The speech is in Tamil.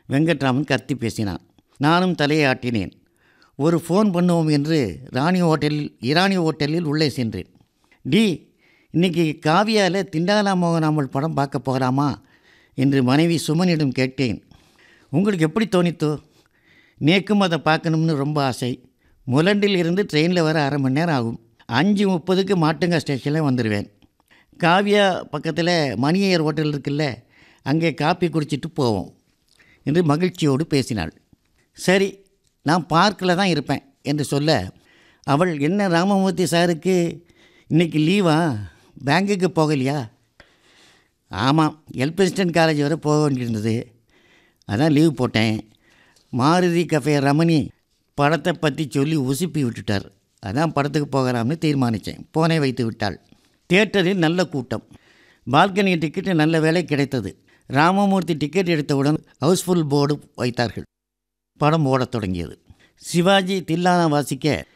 வெங்கட்ராமன் கத்தி பேசினான் நானும் தலையை ஆட்டினேன் ஒரு ஃபோன் பண்ணுவோம் என்று ராணி ஹோட்டலில் இராணி ஹோட்டலில் உள்ளே சென்றேன் டி இன்னைக்கு காவியாவில் திண்டாலா மோகனாமல் படம் பார்க்க போகலாமா என்று மனைவி சுமனிடம் கேட்டேன் உங்களுக்கு எப்படி தோணித்தோ நேக்கும் அதை பார்க்கணும்னு ரொம்ப ஆசை முலண்டில் இருந்து ட்ரெயினில் வர அரை மணி நேரம் ஆகும் அஞ்சு முப்பதுக்கு மாட்டுங்க ஸ்டேஷனில் வந்துடுவேன் காவியா பக்கத்தில் மணியர் ஹோட்டல் இருக்குல்ல அங்கே காப்பி குடிச்சிட்டு போவோம் என்று மகிழ்ச்சியோடு பேசினாள் சரி நான் பார்க்கில் தான் இருப்பேன் என்று சொல்ல அவள் என்ன ராமமூர்த்தி சாருக்கு இன்னைக்கு லீவா பேங்குக்கு போகலையா ஆமாம் எல்பின்ஸ்டன் காலேஜ் வரை போக வேண்டியிருந்தது அதான் லீவ் போட்டேன் மாருதி கஃபே ரமணி படத்தை பற்றி சொல்லி உசுப்பி விட்டுட்டார் அதான் படத்துக்கு போகலாம்னு தீர்மானித்தேன் போனே வைத்து விட்டாள் தியேட்டரில் நல்ல கூட்டம் பால்கனி டிக்கெட்டு நல்ல வேலை கிடைத்தது ராமமூர்த்தி டிக்கெட் எடுத்தவுடன் ஹவுஸ்ஃபுல் போர்டு வைத்தார்கள் படம் ஓடத் தொடங்கியது சிவாஜி தில்லானா வாசிக்க